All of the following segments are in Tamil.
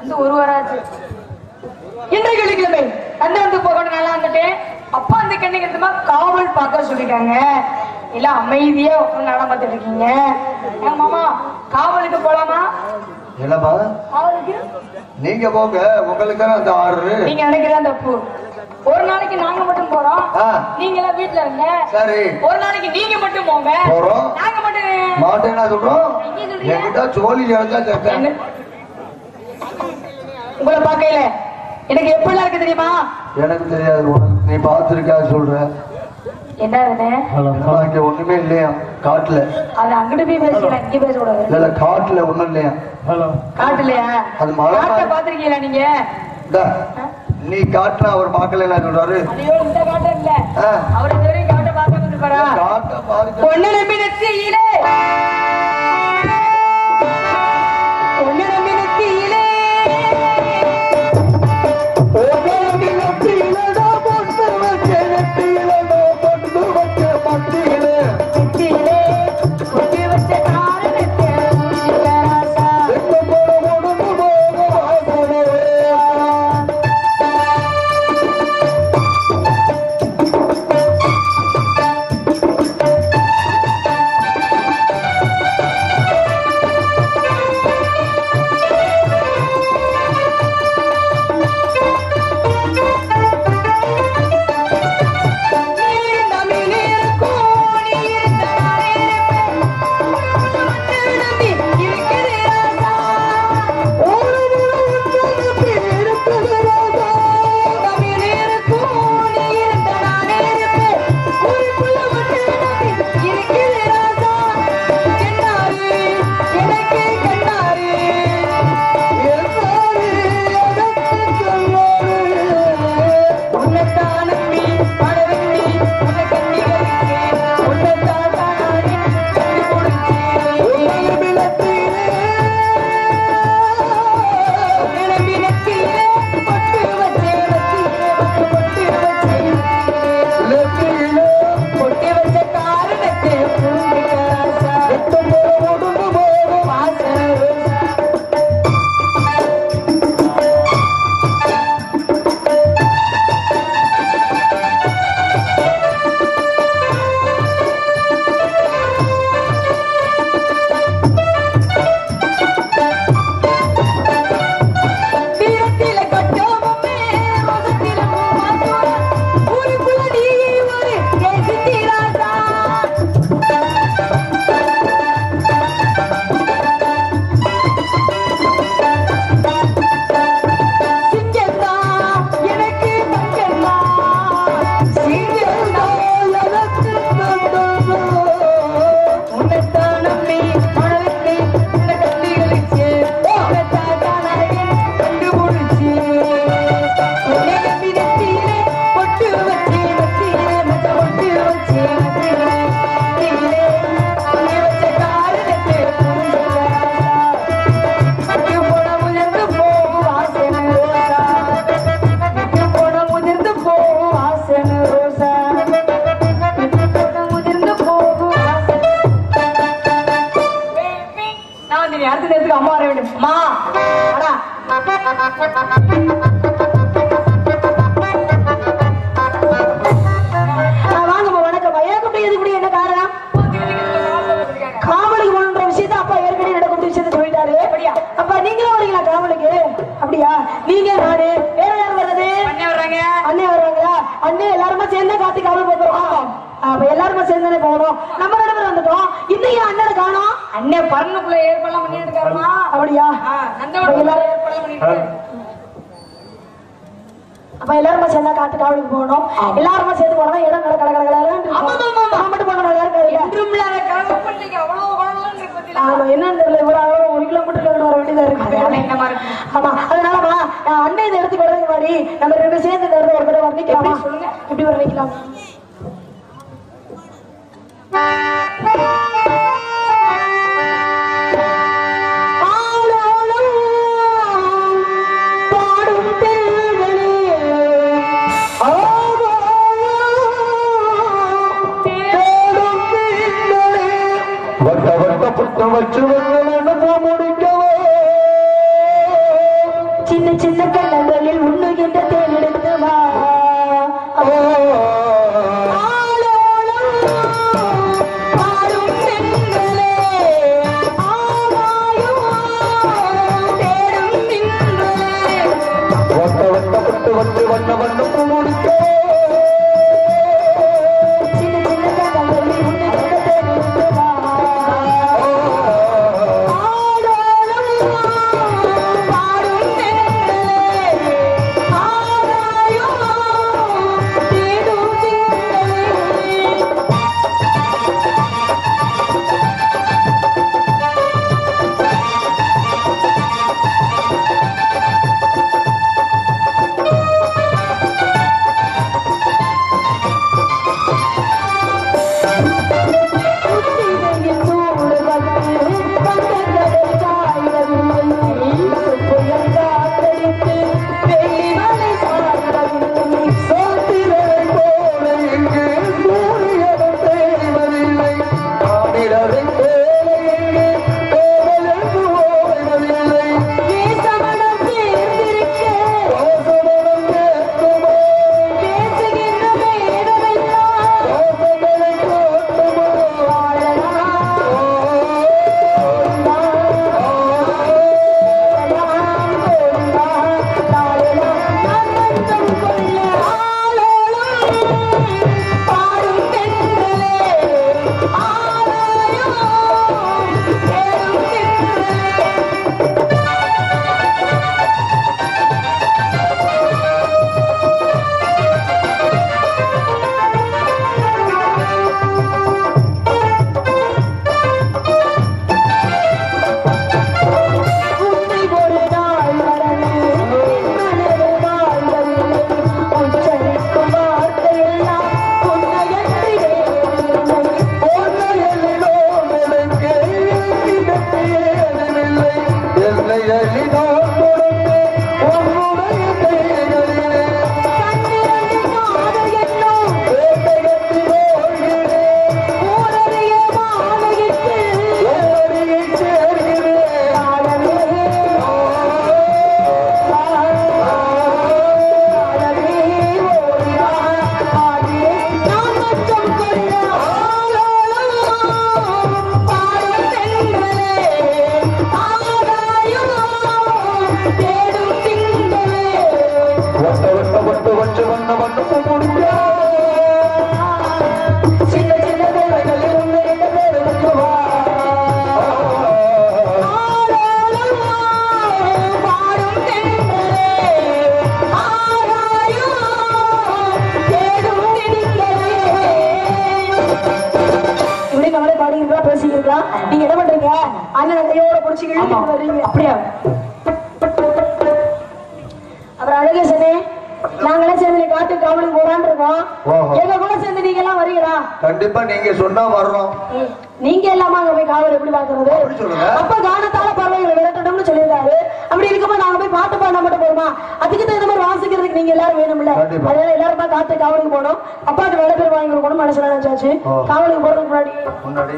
வந்து ஒரு வாராச்சு இன்றைக்கு வெள்ளிக்கிழமை தந்தை வந்து போகணும் நல்லா வந்துட்டேன் அப்பா அந்த கண்ணுக்கு காவல் பார்க்க சொல்லிட்டாங்க எல்லாம் அமைதியா உட்கார்ந்து நடம் பார்த்துட்டு இருக்கீங்க ஏங்க மாமா காவலுக்கு போலாமா இல்லப்பா காவலுக்கு நீங்க போங்க உங்களுக்கு தானே அந்த ஆர்டரு நீங்க நினைக்கிறதா தப்பு ஒரு நாளைக்கு நாங்க மட்டும் போறோம் ஆ. நீங்க எல்லாம் வீட்டுல இருங்க சரி ஒரு நாளைக்கு நீங்க மட்டும் போங்க போறோம். நாங்க மட்டும் மாட்டேன்னா சொல்றோம் எங்க சொல்றீங்க? என்கிட்ட சோழி எழுந்தா சேர்த்தேன் என்ன? உங்களை பார்க்கல எனக்கு எப்படிலாம் இருக்கு தெரியுமா எனக்கு தெரியாது உனக்கு நீ பார்த்திருக்கா சொல்ற என்ன அதுன்னு? ஆனா இங்க ஒண்ணுமே இல்லையா காட்டுல அது அங்கிட்டு போய் பேசலாம் இங்க பேசக்கூடாது இல்ல இல்ல காட்டுல ஒண்ணும் இல்லையா காட்டுலையா அது மலை காட்டை மாதிரி. பாத்திருக்கீங்களா நீங்க இந்தா, நீ காட்டுல அவர் பார்க்கல சொல்றாரு ஐயோ இந்த காட்டை இல்ல ஆ. அவர் இதுவரையும் காட்டை பார்க்க இருப்பாரா காட்ட பாருங்க பொண்ணு நம்பி நெத்தியிலே பொண்ணு நம்பி நெத்தியிலே நெத்தியிலே கொட்டி வச்ச காரணத்தை ராசா தீரத்தில கட்டோமே மகத்தில மூவாத்தோ ஊருக்குள்ள நீ ஒரு கேசி ராசா சிங்கந்தா எனக்கு தங்கந்தா சிங்கந்தா எனக்கு தங்கந்தா உன்னைத்தான் நம்பி மனதிலே இந்த கண்ணிகளுக்கு உன்னைத்தான் தானாகி கண்டுபிடிச்சு உன்னை நம்பி நெத்தியிலே பொட்டு வச்சு மத்தியிலே மத்த பொட்டு வச்சு மத்தியிலே மத்தியிலே உன்னை வச்ச காரணத்தை விட்டு போட முதிர்ந்து போகும் வாசனை ரோசா விட்டு போட முதிர்ந்து போகும் வாசனை ரோசா விட்டு போட முதிர்ந்து போகும் வாசனை நான் வந்து நீ அடுத்த நேரத்துக்கு அம்மா வர வேண்டும் அம்மா வாடா. ஆ, வாங்கம்மா வணக்கம் எனக்கு இப்படி எதுக்கு இப்படி என்ன காரணம் காவலுக்கு போகணுன்ற விஷயத்த அப்பா ஏற்கனவே நடக்கும் விஷயத்த சொல்லிட்டாரு அப்படியா அப்பா நீங்களும் வரீங்களா காவலுக்கு அப்படியா நீங்க நானு வேற யார் வர்றது அண்ணே வர்றாங்க அண்ணே வர்றாங்களா அண்ணே எல்லாருமே சேர்ந்தே காத்து காவல் போகிறோம் அப்ப எல்லாருமே சேர்ந்தானே போகணும் நம்ம ரெண்டு பேரும் வந்துட்டோம் இன்னும் ஏன் அண்ணனை காணோம் அண்ணே பரனுக்குள்ள ஏற்பாடுலாம் பண்ணிட்டு இருக்காருமா அப்படியா அப்ப எல்லாரும் ஏற்பாடுலாம் பண்ணிட்டு அப்ப எல்லாருமே சேர்ந்தா காத்து காவலுக்கு போகணும் எல்லாருமே சேர்ந்து போனா இடம் கட கட கட மட்டும் போனோம் ஆமா என்னன்னு தெரியல இவ்வளவு அளவு ஒரு கிலோமீட்டர் வர வேண்டியதா இருக்கு ஆமா அதனால வா நான் அண்ணன் இந்த இடத்துக்கு வரதுக்கு முன்னாடி நம்ம ரெண்டு பேரும் சேர்ந்து இந்த இடத்துல ஒரு தடவை வர்ணிக்கலாமா சொல்லுங்க எப்படி வர்ணிக்கலாம் ஆளாளும் பாடும் தேவனே, ஆவாளும் தேடும் பெண்களே, வட்ட வட்ட புத்த வச்சு முடிக்கவோ சின்ன சின்ன கண்ணங்களில் உண்ணுகின்ற தேர்ந்தெடுத்து வா ஆலோலம் பாடும் பெண்களே, ஆகாயம் தேடும் மின்னலே. வட்ட வட்ட பட்டு வட்டு வண்ண வண்ண பூமுடிக்க சின்ன சின்ன கண்ணங்களில் உண்ணுகின்ற தேர்ந்தெடுத்து வா ஆலோலம் பாடும் பெண்களே, ஆகாயம் தேடும் மின்னலே. புத்திரையில் சூடு வந்து வந்தகடல் காய்வதில்லை. சுப்புயம் காத்தடித்து வெள்ளி மலை சாய்வதில்லை. சாத்திரை போல இங்கு சூரியனும் தேய்வதில்லை ஆடிடரை போல இங்கு கோவலென்று ஓய்வதில்லை நேசமனம் சேர்ந்திருக்க வாசமனம் கேட்குமோ பேசுகின்ற மேடமெல்லாம் வாசமனை காட்டுமோ உன்னை ஒரு நாள் மறந்து என் மனது வாழ்வதில்லை. உச்சரிக்கும் வார்த்தையெல்லாம் உன்னையன்றி வேறில்லை. பொன்னையலிலோ எனக்கு ஏதுமில்லை. என்னை அள்ளினார் கொடுத்து உன்னுடைய கைகளிலே கண்ணிரண்டு காதல் என்னும் வேட்டையத்தில் ஓடுகிறேன். ஊரறிய மாலையிட்டு ஓடியை சேர்கிறேன். ஆழமே ஆழமே ஓடிவா ஆடியே நாம் மச்சம் கொள்ள ஆழலாம் பாடும் பெண்களே ஆகாயம் தேடும் திங்களே வட்ட வட்ட வட்டு வச்சு வண்ண வண்ண முடிக்க சின்ன சின்ன தேவைகளில் உன்னை ரெண்டு பேரும் வச்சுவா பாடும் பெண்களே ஆகாயம் தேடும் திங்களே இப்படி நம்மளே பாடிக்கிறா பேசிக்கிறா நீங்க என்ன பண்றீங்க அண்ணன் கையோட பிடிச்சி இழுத்து வர்றீங்க அப்படியா அப்புறம் அழகேசனே நாங்களே சேர்ந்து காட்டு காவலுக்கு போறான்னு இருக்கோம் ஓஹோ. எங்க கூட சேர்ந்து நீங்க எல்லாம் வரீங்களா கண்டிப்பா நீங்க சொன்னா வர்றோம் ம். நீங்க எல்லாமா அங்க போய் காவல் எப்படி பாக்குறது அப்படி சொல்லுங்க. அப்ப கானத்தால பறவைகளை விரட்டணும்னு சொல்லியிருந்தாரு அப்படி இருக்கும்போது நாங்க போய் பாட்டு பாடினா மட்டும் போதுமா அதுக்கு தகுந்த மாதிரி வாசிக்கிறதுக்கு நீங்க எல்லாரும் வேணும்ல கண்டிப்பா. அதனால எல்லாரும் போய் காட்டு காவலுக்கு போகணும் அப்பாட்டு வேலை பேர் வாங்கி கொடுக்கணும் மனசுல நினைச்சாச்சு ஓ. காவலுக்கு போறதுக்கு முன்னாடி முன்னாடி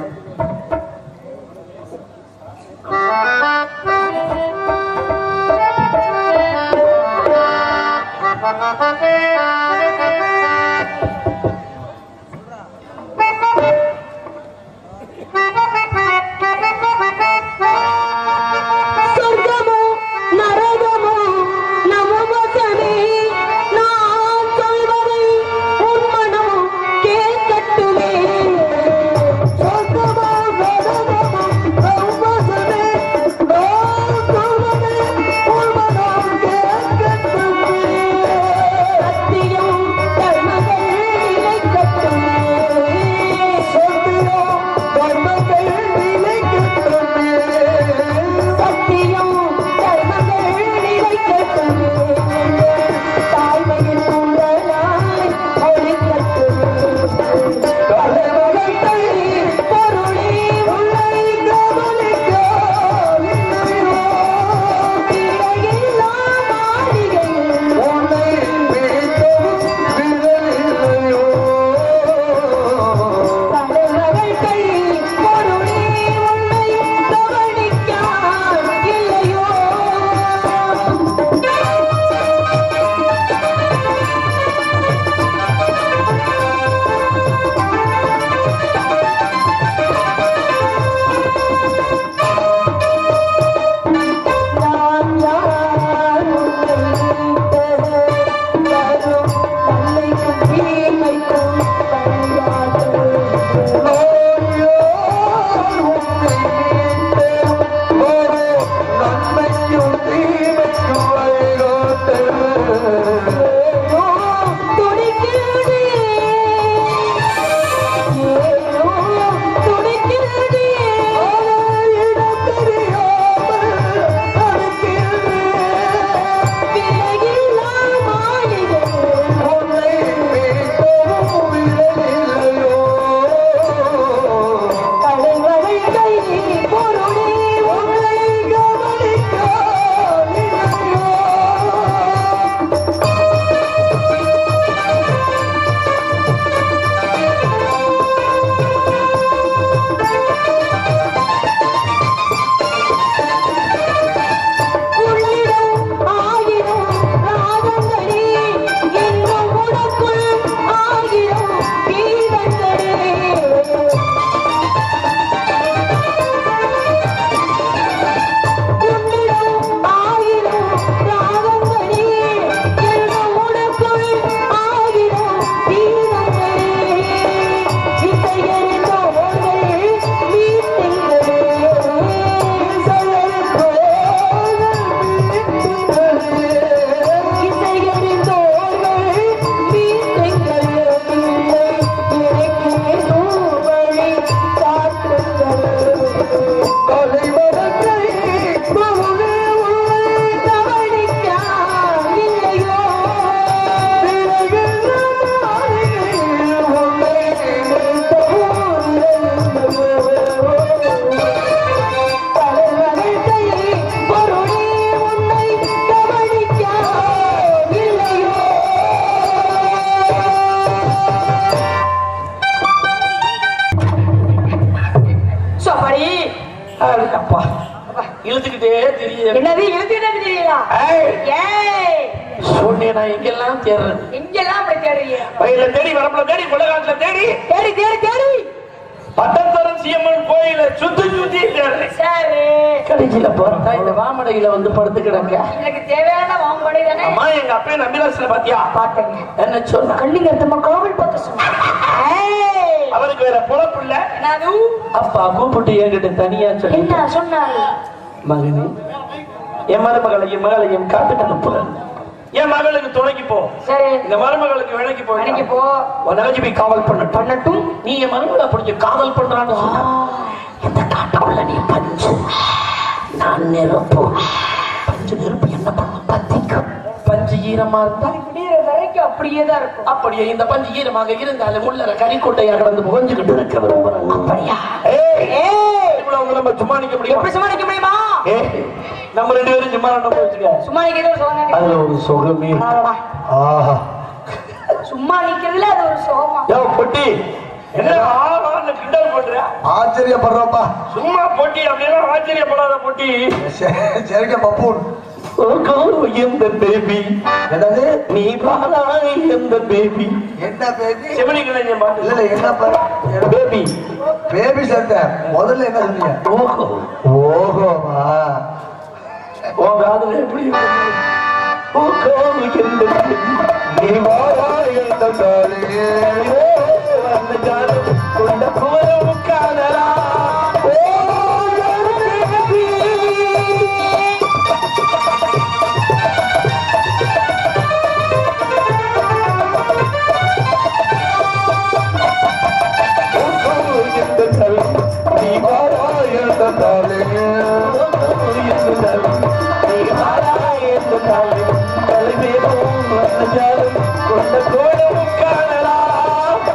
சொர்க்கமோ நரகமோ நமவசமே நான் சொல்வதை உன் மனம் கேட்கட்டுமே சொர்க்கமோ நரகமோ நமவசமே நான் சொல்வதை உன் மனம் கேட்கட்டுமே சத்தியம் எழுதிட்டு தெரியல ஏய், ஏய் சொன்னேன் நான் எங்கெல்லாம் தேடுறது எங்கெல்லாம் அப்படி தேடுறீங்க வயல தேடி வரப்புல தேடி கொள்ளகாட்டுல தேடி தேடி தேடி தேடி பட்டத்தரம் சியம்மன் கோயில சுத்தி சுத்தி தேடுறேன் சரி கடைசியில பார்த்தா இந்த வாமடையில வந்து படுத்து கிடக்க எனக்கு தேவையான வாம்படை தானே அம்மா எங்க அப்பே நம்பிராசில பாத்தியா பாத்தேங்க என்ன சொன்னா கண்ணிங்கத்தம்மா கோவில் பார்க்க சொன்னேன் அவருக்கு வேற பொழப்பு இல்ல என்னது அப்பா கூப்பிட்டு என்கிட்ட தனியா சொல்லி என்ன சொன்னாரு மகனே என் மருமகளையும் மகளையும் காட்டுக்கு அனுப்புறேன் என் மகளுக்கு துணைக்கு போ சரி இந்த மருமகளுக்கு விலைக்கு போ அன்னைக்கு போ உனக்கு போய் காவல் பண்ணட்டும் பண்ணட்டும் நீ என் மருமகளை பிடிச்சி காவல் பண்றான்னு சொன்ன இந்த காட்டுக்குள்ள நீ பஞ்சு நான் நெருப்பு பஞ்சு நெருப்பு என்ன பண்ணும் பத்திக்கும் பஞ்சு ஈரமா இருந்தா விடியற வரைக்கும் அப்படியே தான் இருக்கும் அப்படியே இந்த பஞ்சு ஈரமாக இருந்தாலும் உள்ளர கறிக்கொட்டையா கடந்து புகஞ்சுக்கிட்டு இருக்க விரும்புறாங்க அப்படியா ஏய் ஏய் இவ்வளவு நம்ம சும்மா நிக்க முடியும் எப்படி சமாளிக்க முடியுமா ஏய் நம்ம ரெண்டு பேரும் சும்மா நம்ம வச்சுக்க சும்மா நிக்கிறது சொல்லுங்க அதுல ஒரு சுகமே ஆஹா சும்மா நிக்கிறதுல அது ஒரு சோகமா யோ பொட்டி என்ன ஆளான்னு கிண்டல் பண்ற ஆச்சரியப்படுறப்பா சும்மா பொட்டி அப்படின்னா ஆச்சரியப்படாத பொட்டி சரிங்க பப்பூன் ஓகோ இந்த பேபி என்னது நீ பாலா இந்த பேபி என்ன பேபி செவனி கிளைஞ்ச இல்ல பாட்டு இல்ல என்னப்பா பேபி பேபி சட்டை முதல்ல என்ன சொன்னீங்க ஓஹோ ஓஹோமா உன் காதுல எப்படி இருக்கு? ஓகோ இந்த baby. நீ வாரா எந்த காலையே அந்த காலம் கொண்ட கோலம் காணலா ஓ பேபி கொண்ட கோலம் காணலாம்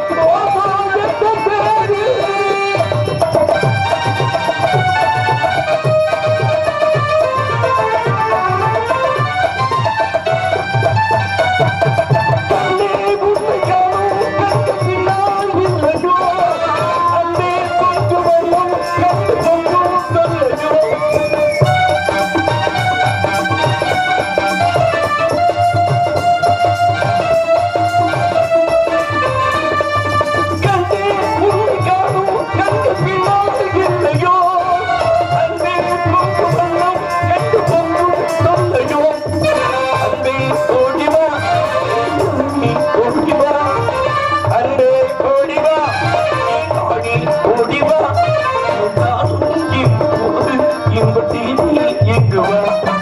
எங்கு வா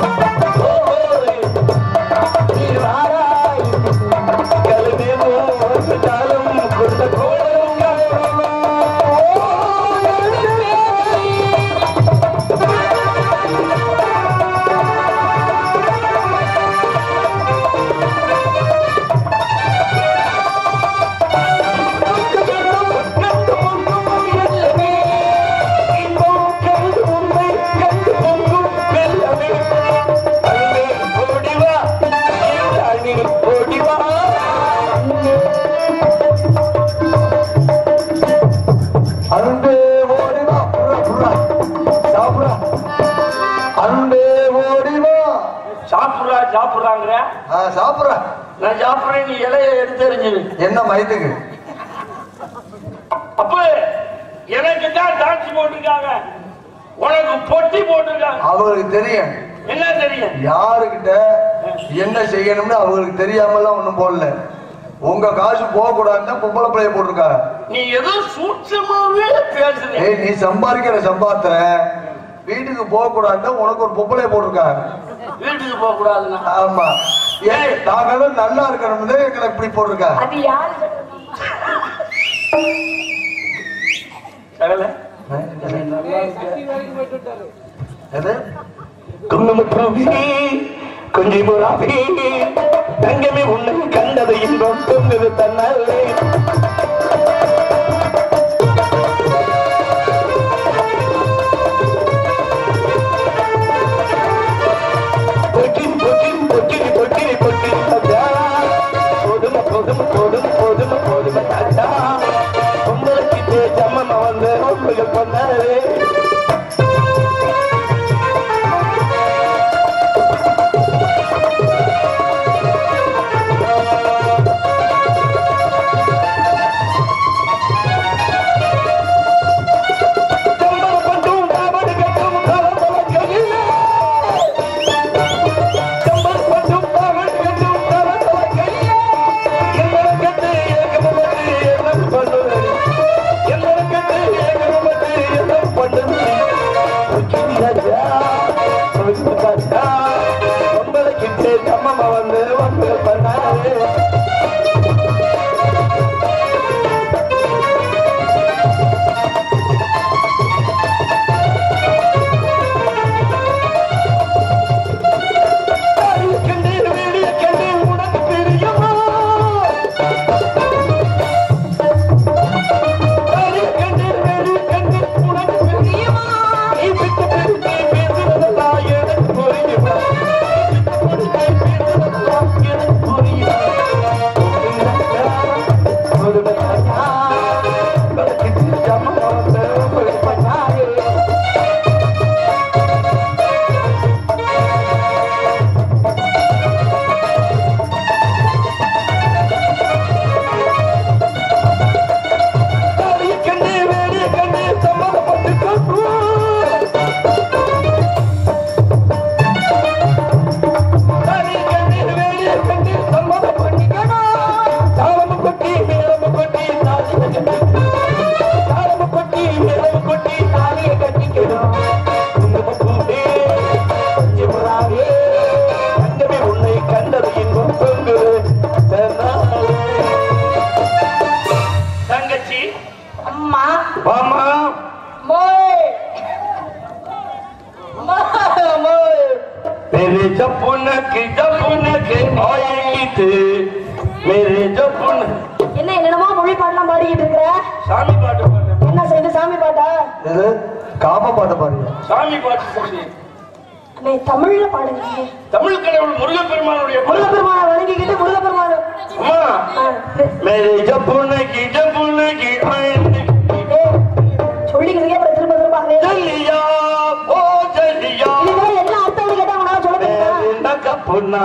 அன்பே ஓடிவா புறா புறா சாப்பிடா அன்பே ஓடிவா சாப்பிடுறா சாப்பிடுறாங்கிற ஆ, சாப்பிடுறா நான் சாப்பிடுறேன் நீ இலைய எடுத்து எறிஞ்சிரு என்ன மயத்துக்கு அப்ப எனக்கு தான் டாக்ஸி போட்டிருக்காங்க உனக்கு பொட்டி போட்டிருக்காங்க அவங்களுக்கு தெரியும் என்ன தெரியும் யாருக்கிட்ட என்ன செய்யணும்னு அவங்களுக்கு தெரியாமலாம் ஒண்ணும் போடல உங்க காசு போக கூடாதுன்னா பொம்பளை பிள்ளைய போட்டிருக்காங்க நீ ஏதோ சூட்சமாவே பேசுற ஏய் நீ சம்பாதிக்கிற சம்பாத்திர வீட்டுக்கு போக கூடாதுன்னா உனக்கு ஒரு பொம்பளைய போட்டிருக்காங்க வீட்டுக்கு போக கூடாதுன்னா ஆமா ஏய் நாங்களும் நல்லா இருக்கணும்னு எங்களை இப்படி போட்டிருக்காங்க அது யாரு சொல்றது? சகல எது குங்குமப்பூவி கொஞ்சம் முறாவி தங்கமே உன்னை கண்டது இன்பம் தொங்குது தன்னாலே பொக்கிரி பொக்கிரி பொக்கிரி பொக்கிரி பொக்கிரி தாத்தா போதும போதும போதும போதும போதும தாத்தா உங்களுக்கு ஜம்ம வந்து உங்களுக்கு பொன்னாரே ஜம்மம்மா வந்து வந்து பண்ணாரு கண்ணீர் வேடிய கண்ணீர் உனக்கு தெரியுமா கண்ணீர் வேடிய கண்ணீர் உனக்கு தெரியுமா நீ விட்டு பிரிந்து பேசுவதெல்லாம் எனக்கு புரியுமா விட்டு பிரிந்து பேசுவதெல்லாம் எனக்கு புரியுமா ஒரு பையனா, பலக்கிட்டு ஜம்மம்மா வந்து ஒரு பண்ணாரு வேடிய கண்ணீர் வேடிய கண்ணீர் சம்மதப்பட்டு வேடிய கண்ணீர் வேடிய கண்ணீர் சம்மதம் பண்ணிக்கணும் தாளம் கொட்டி மேளம் கொட்டி தாலியை கட்டிக்கணும் தாளம் கொட்டி மேளம் கொட்டி தாலியை கட்டிக்கணும் குங்குமம் பூவே சிவராவே கண்டவே உன்னை கண்டது இன்பம் பொங்குது தன்னாலே. தங்கச்சி அம்மா வாமா மோய் அம்மா மோய் मेरे जपुन की जपुन के आएगी मेरे जपुन என்ன என்னென்னமோ மொழி பாடலாம் பாடிக்கிட்டு இருக்கிற சாமி பாட்டு பாடு. என்ன செய்து சாமி பாட்டா இது காம பாட்ட பாருங்க சாமி பாட்டு சொல்லி அண்ணே தமிழ்ல பாடுங்க தமிழ் கடவுள் முருகப்பெருமானுடைய பாட்டு. முருகப்பெருமான வணங்கிக்கிட்டு முருகப்பெருமான அம்மா ஆ, இது, मेरे जपुन की जपुन की आएगी ஏய், சொல்லிக்கிறதுக்கே அப்புறம் திரும்ப திரும்ப அதே जलिया ओ जलिया இது வேற என்ன அர்த்தம் கேட்டா அவனால சொல்ல தெரியுமா मेरे नकपुना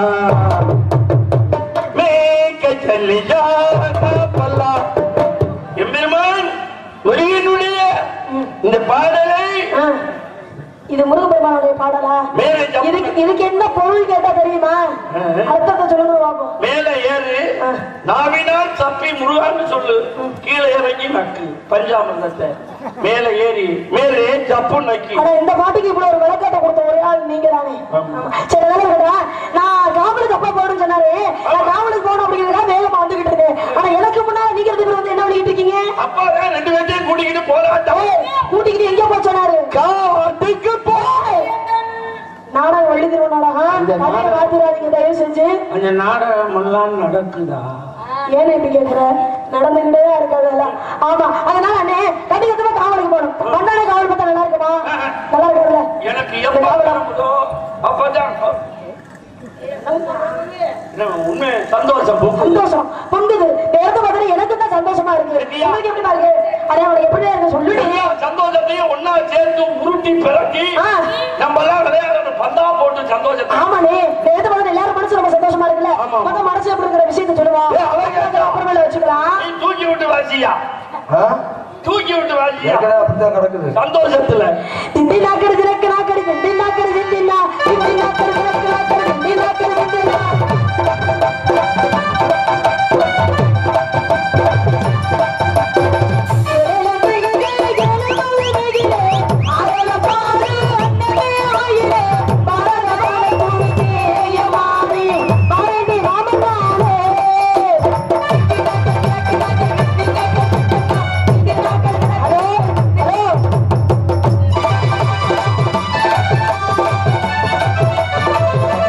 मैं के जलिया पला எம்பெருமான் முருகனுடைய இந்த பாடலை ஆ, இது முருகப்பெருமானுடைய பாடலா மேலே ஜப்பு- இதுக்கு இதுக்கு என்ன பொருள் கேட்டா தெரியுமா ஆ. அர்த்தத்தை சொல்லுங்க பாப்போம் மேல ஏறு ஆ. நாவினால் தப்பி முருகான்னு சொல்லு கீழே இறங்கி நக்கு பஞ்சாமிர்தத்தை மேல ஏறி மேலே ஜப்பு நக்கி ஆனா இந்த பாட்டுக்கு இவ்வளவு ஒரு விளக்கத்தை கொடுத்த ஒரே ஆள் நீங்க தானே ஆமா. சரி அதனால இருக்கா நான் காவலுக்கு அப்பா போகணும்னு சொன்னாரு நான் காவலுக்கு போகணும் அப்படிங்கிறதா வேகமா வந்துகிட்டு இருக்கேன் ஆனா எனக்கு முன்னாடி நீங்க ரெண்டு பேரும் வந்து என்ன பண்ணிட்டு இருக்கீங்க அப்பா தான் ரெண்டு பேர்த்தையும் கூட்டிக்கிட்டு போராட்டம் ஏய், கூட்டிக்கிட்டு எங்க போய் சொன்னாரு காட்டுக்கு போ நாடகம் எழுதிருவோம் நாடகம் இந்த கதையை நாடகம். மாத்திராதீங்க தயவு செஞ்சு அந்த நாடகம் எல்லாம் நடக்குதா ஏன் இப்படி கேக்குற நடந்துகிட்டே தான் இருக்காதெல்லாம் ஆமா அதனால அண்ணே கண்டிப்பா காவலுக்கு போகணும் மண்டான காவல் பார்த்தா நல்லா இருக்குமா நல்லா இருக்கும்ல எனக்கு எப்ப வரும்போதோ அப்பதான் என்ன, உண்மை சந்தோஷம் பொங்கு. சந்தோஷம் பொங்குது நேரத்தை பார்த்தா எனக்கு தான் சந்தோஷமா இருக்கு உங்களுக்கு எப்படி பாருங்க அடே அவனுக்கு எப்படி இருக்கு சொல்லுடி எல்லா சந்தோஷத்தையும் ஒன்னா சேர்த்து உருட்டி பிறக்கி ஆ. நம்ம எல்லாம் விளையாடணும் பந்தா போட்டு சந்தோஷத்தை ஆமாண்ணே நேரத்தை பார்த்தா எல்லாரும் மனசு ரொம்ப சந்தோஷமா இருக்குல்ல ஆமா. மொத்த மனசு எப்படி இருக்கிற விஷயத்தை சொல்லுவோம் ஏய், அவன் கேட்கறான். அப்புறமேல வச்சுக்கலாம் நீ தூக்கி விட்டு வாசியா ஆ? தூக்கி விட்டு வாசியா ஏற்கனவே அப்படித்தான் கிடக்குது சந்தோஷத்துல திண்டி நாக்கடு தினக்கு நாக்கடு திண்டி நாக்கடு திண்டினா திண்டி நாக்கடு தினக்கு நாக்கடு திண்டி நாக்கடு திண்டினா ஹலோ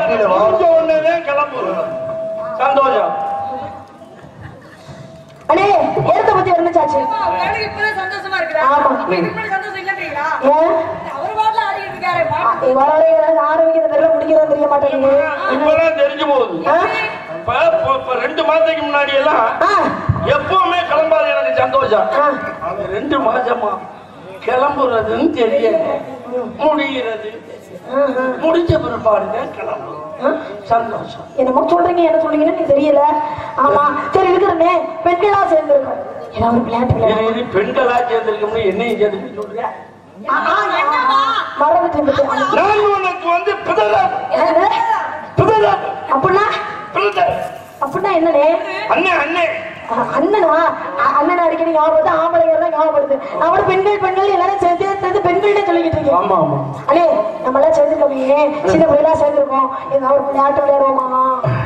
வாழ்க்கையில வாழ முடிஞ்ச உடனே கிளம்புறோம் சந்தோஷம் அண்ணே ஏத்த பத்தி இருந்துச்சாச்சு அவங்களுக்கு இப்பதான் சந்தோஷமா இருக்குதா? ஆமா. இப்ப இதுக்கு முன்னாடி சந்தோஷம் இல்லன்றீங்களா? ஏன் அவரு பாட்டுல ஆடிட்டு இருக்காரு. பாட்டு வரவழைகள் ஆரம்பிக்கிற தெரியல முடிக்கிறது தெரிய மாட்டேங்குது இப்பெல்லாம் தெரிஞ்சு போகுது ஆ? இப்ப இப்ப- இப்ப ரெண்டு மாதத்துக்கு முன்னாடி எல்லாம் ஆ, எப்பவுமே கிளம்பாது எனக்கு சந்தோஷம் ஆ. அது ரெண்டு மாசமா கிளம்புறதுன்னு தெரியல முடிகிறது ஆ, ஆ. முடிஞ்ச பிற்பாடு தான் கிளம்புறோம் சந்தோஷம் என்னமோ சொல்றீங்க என்ன சொல்றீங்கன்னு எனக்கு தெரியல ஆமா சரி இருக்கிறனே பெண்களா சேர்ந்திருக்கோம் ஏன்னா ஒரு விளையாட்டு இது விளையாடு இது பெண்களா சேர்ந்திருக்கோம்னு என்னையும் சேர்த்து சொல்றேன் மறந்துட்டு இருந்துட்டேன். நான் உனக்கு வந்து பிததம் என்னது? பிததம் அப்படின்னா பிததம் அப்படின்னா என்னனே அண்ணே அண்ணே அஹ் அண்ணனா அ- அண்ணனை அடிக்கடி ஞாபகப்படுது ஆம்பளைங்க தான் ஞாபகப்படுது நான் கூட பெண்கள் பெண்கள் எல்லாரும் சேர்த்து சேர்த்து பெண்கள்னே சொல்லிக்கிட்டு இருக்கேன் ஆமா ஆமா அண்ணே நம்ம எல்லாம் சேர்ந்துருக்கோமே சின்ன பிள்ளைகளா சேர்ந்துருக்கோம் ஏதாவது ஒரு விளையாட்டு விளையாடுவோமா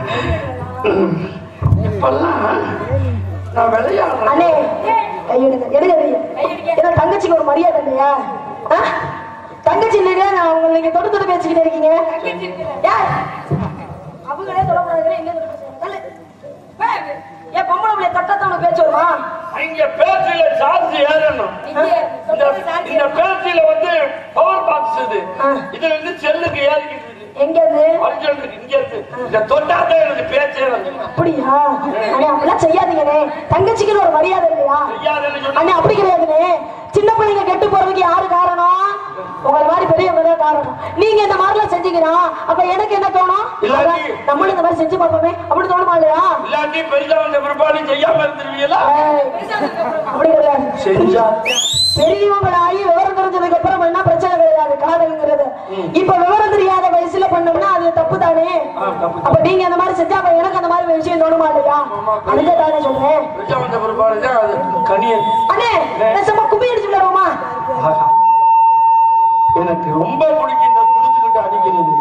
இப்பெல்லாம் நான் விளையாடுறேன் அண்ணே கையெடுங்க எடுங்க கையை ஏன்னா தங்கச்சிக்கு ஒரு மரியாதை இல்லையா ஆ? தங்கச்சி இல்லையா நான் உங்களை நீங்க தொட்டு தொட்டு பேசிக்கிட்டே இருக்கீங்க யார் அவங்களே தொடக்கூடாது என்ன தொட்டு பேசுறாங்க? ஏன் பொம்பளை பிள்ளை தொட்டத்தை உனக்கு பேச்சு வருமா இங்க பேச்சில சார்ஜ் ஏறணும் இங்கே இந்த இந்த பேச்சில வந்து பவர் பாக்ஸ் இது ஆ. இதுல இருந்து செல்லுக்கு ஏறிக்கிட்டு இருக்கு எங்க இருந்து ஒரிஜினல் இருக்கு இங்க இருக்கு இந்த தொட்டாதான் எனக்கு பேச்சே வந்து அப்படியா அண்ணே அப்படிலாம் செய்யாதீங்கண்ணே தங்கச்சிக்குன்னு ஒரு மரியாதை இல்லையா செய்யாதுன்னு சொன்னா அண்ணே அப்படி கிடையாதுண்ணே சின்ன பிள்ளைங்க கெட்டு போறதுக்கு யாரு காரணம் உங்களை மாதிரி பெரியவங்க தான் காரணம் நீங்க இந்த மாதிரிலாம் செஞ்சீங்கன்னா அப்ப எனக்கு என்ன தோணும் இல்லாட்டி- அதான், நம்மளும் இந்த மாதிரி செஞ்சு பார்ப்போமே அப்படி தோணுமா இல்லையா இல்லாட்டி பெரிசா வந்த பிற்பாடு செய்யாம இருந்துருவீங்களா ஏய், அப்படி கிடையாது செஞ்சா பெரியவங்களாகி விவரம் தெரிஞ்சதுக்கு அப்புறம் பண்ணா பிரச்சனை கிடையாது காதல்ங்கிறது இப்ப விவரம் தெரியாத வயசுல பண்ணோம்னா அது தப்பு தானே ஆ, தப்பு. அப்ப நீங்க அந்த மாதிரி செஞ்சா அப்ப எனக்கு அந்த மாதிரி விஷயம் தோணுமா இல்லையா அதுக்கு தானே சொல்றேன் பெரிசா வந்த பிற்பாடு தான் அது கனியன் அண்ணே பேசாம கும்மி அடிச்சு விளையாடுவோமா ஆஹா. எனக்கு ரொம்ப பிடிக்கும் இந்த குளிச்சுக்கிட்டு அடிக்கிறது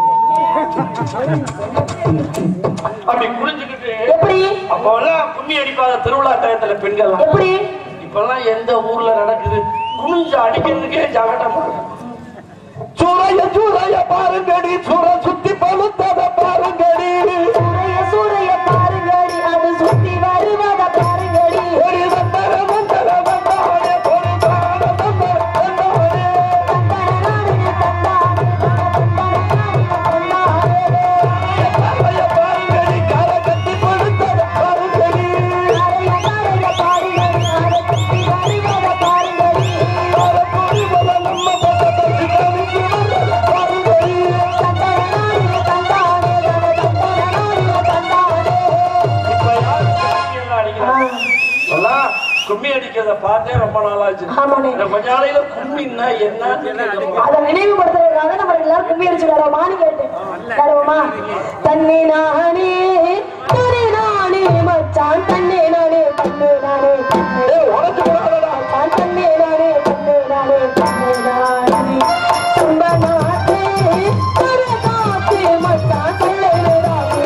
அப்படி குளிச்சுக்கிட்டு எப்படி அப்பெல்லாம் கும்மி அடிப்பாத திருவிழா டயத்துல பெண்கள் எப்படி இப்பெல்லாம் எந்த ஊர்ல நடக்குது குனிஞ்சு அடிக்கிறதுக்கே ஜகடமா சூறைய சூறைய பாருங்கடி சூற சுத்தி பழுத்தத பாருங்கடி சூரிய சூரிய பாருங்கடி அது சுத்தி வருவத பாருங்கடி ஒரு வந்தர வந்தர வந்தானே ஒரு தான வந்தர வந்தானே தந்தனனானே தந்தானே, தந்தனனானே தந்தானே. சூறைய பாருங்கடி கர கட்டி பழுத்தத பாருங்கடி அரைய கரைய பாருங்கடி, அதை சுத்தி வருவத பாருங்கடி. ஒரு போல நம்ம பக்கத்துல சிக்கனிக்கு வந்தத பாருங்கடி தந்தனனானே தந்தானே, தந்தனனானே தந்தானே. இப்ப யாரு கும்மி எல்லாம் அடிக்கிறாங்க? இப்பெல்லாம் கும்மி அடிக்கிறத பார்த்தே ரொம்ப நாளாச்சு ஆமாண்ணே. இந்த கொஞ்ச நாளையில கும்மின்னா என்னன்னு கேட்கணும். அதை நினைவுபடுத்துறதுக்காக நம்ம எல்லாரும் கும்மி அடிச்சு விளையாடுவோமான்னு கேட்டேன் விளையாடுவோமா தன்னே நானே தனே நானே மச்சான் தன்னே நானே தன்னே நானே தன்னே ஏய், உடைச்சு போடாதடா. மச்சான் தன்னே நானே தன்னே நானே தன்னே நானே துன்ப நாட்டே ஒரு காத்தே மச்சான் தல்லே நானே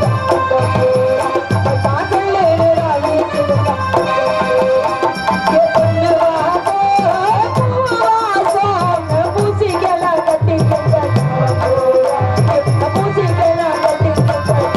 மச்சான் தல்லே நானே பூசிக்கலாம் கட்டி பூசிக்கலாம் கட்டி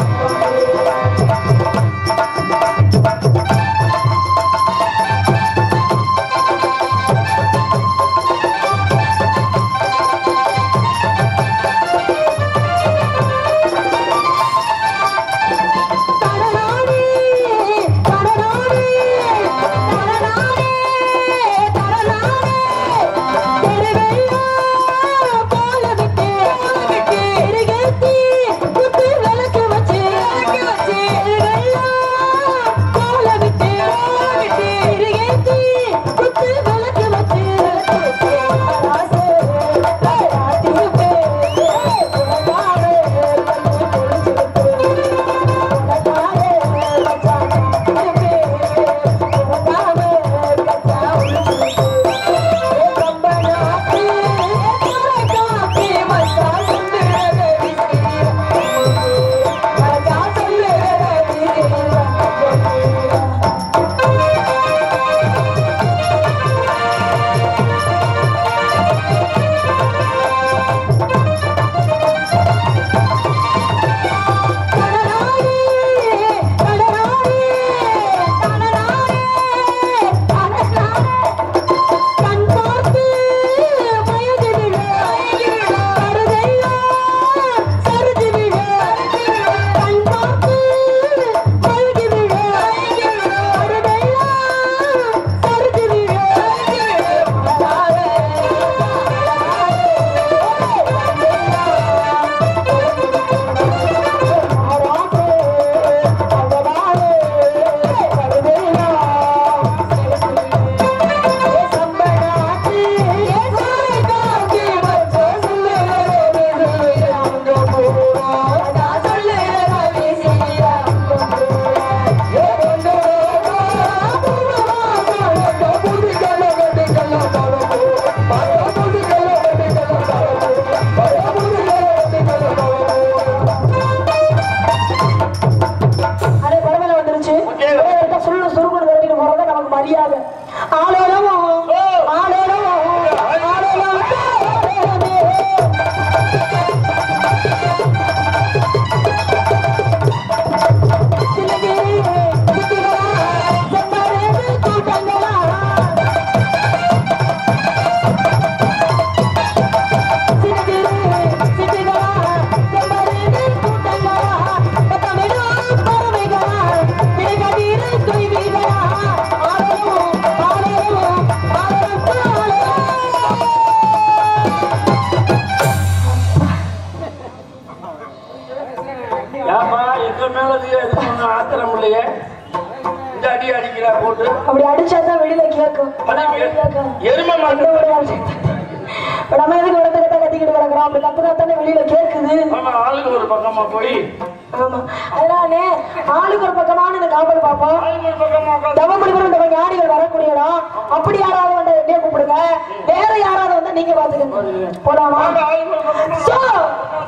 அடே பரவாயில்ல வந்துருச்சு ஒரே சுருள் சுருக்குன்னு கட்டிட்டு போறதா நமக்கு மரியாதை ஆளோலமோ ஆளோலமோ ஆளோலமோ சிலகிரி சித்திகளா செம்மரேது கூட்டங்களா சிலகிரி சித்திகளா செம்மரேது கூட்டங்களா தமிழும் பறவைகளா திரைகதிரு துய்விகளா ஆலயமோ ஆலயமோ ஆலயமோ ஏப்பா எங்க மேல எதுவும் ஒண்ணும் ஆத்திரம் இல்லையே இந்த அடி அடிக்கிறா போட்டு அப்படி அடிச்சாதான் வெளியில கேட்கும் கேட்கும் எரும மாட்டு நம்ம எதுக்கு விடத்த கட்ட கத்திக்கிட்டு கிடக்குறோம் அப்படி கத்துனா தானே வெளியில கேக்குது ஆமா ஆளுக்கு ஒரு பக்கமா போய் ஆமா அதனாலே ஆளுக்கு ஒரு பக்கமான இந்த காவல் பார்ப்போம் ஆளுக்கு ஒரு பக்கமா உட்கார்ந்து தவமுடிவரும் நம்ம ஞானிகள் வரக்கூடிய இடம் அப்படி யாராவது வந்து என்னைய கூப்பிடுங்க வேற யாராவது வந்தா நீங்க பாத்துக்கங்க போலாமா ஆளுக்கு ஒரு பக்கமா சோ